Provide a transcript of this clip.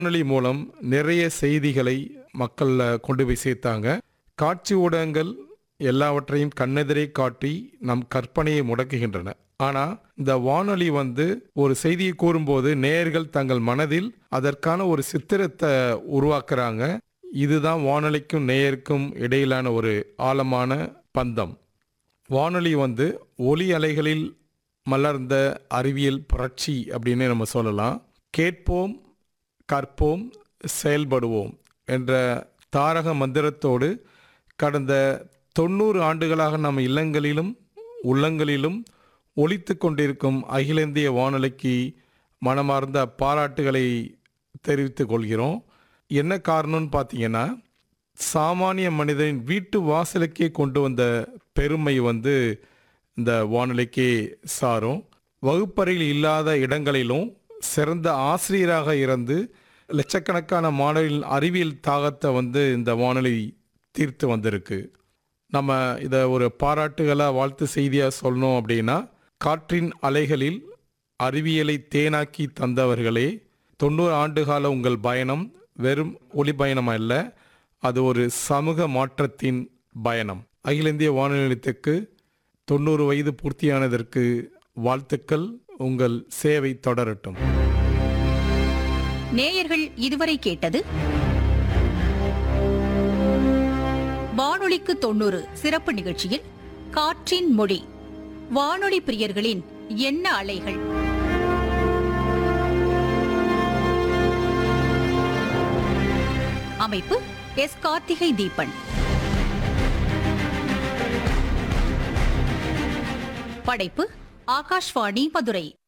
வானொலி மூலம் நிறைய செய்திகளை மக்கள்ல கொண்டு போய் சேர்த்தாங்க காட்சி ஊடகங்கள் எல்லாவற்றையும் கண்ணெதிரே காட்டி நம் கற்பனையை முடக்குகின்றன ஆனா இந்த வானொலி வந்து ஒரு செய்தியை கூறும்போது நேயர்கள் தங்கள் மனதில் அதற்கான ஒரு சித்திரத்தை உருவாக்குறாங்க இதுதான் வானொலிக்கும் நேயருக்கும் இடையிலான ஒரு ஆழமான பந்தம் வானொலி வந்து ஒலி அலைகளில் மலர்ந்த அறிவியல் புரட்சி அப்படின்னு நம்ம சொல்லலாம் கேட்போம் கற்போம் செயல்படுவோம் என்ற தாரக மந்திரத்தோடு கடந்த தொண்ணூறு ஆண்டுகளாக நம் இல்லங்களிலும் உள்ளங்களிலும் ஒலித்து கொண்டிருக்கும் அகில இந்திய வானொலிக்கு மனமார்ந்த பாராட்டுகளை தெரிவித்துக் கொள்கிறோம் என்ன காரணம்னு பார்த்தீங்கன்னா சாமானிய மனிதனின் வீட்டு வாசலுக்கே கொண்டு வந்த பெருமை வந்து இந்த வானொலிக்கே சாரும் வகுப்பறையில் இல்லாத இடங்களிலும் சிறந்த ஆசிரியராக இருந்து லட்சக்கணக்கான மாணவர்களின் அறிவியல் தாகத்தை வந்து இந்த வானொலி தீர்த்து வந்திருக்கு நம்ம இதை ஒரு பாராட்டுகளாக வாழ்த்து செய்தியாக சொல்லணும் அப்படின்னா காற்றின் அலைகளில் அறிவியலை தேனாக்கி தந்தவர்களே தொண்ணூறு ஆண்டுகால உங்கள் பயணம் வெறும் ஒளி பயணம் அல்ல அது ஒரு சமூக மாற்றத்தின் பயணம் அகில இந்திய வானொலி நிலையத்துக்கு தொண்ணூறு வயது பூர்த்தியானதற்கு வாழ்த்துக்கள் உங்கள் சேவை தொடரட்டும் நேயர்கள் இதுவரை கேட்டது வானொலிக்கு தொண்ணூறு சிறப்பு நிகழ்ச்சியில் காற்றின் மொழி வானொலி பிரியர்களின் எண்ண அலைகள் அமைப்பு எஸ் கார்த்திகை தீபன் படைப்பு ஆகாஷ்வாணி மதுரை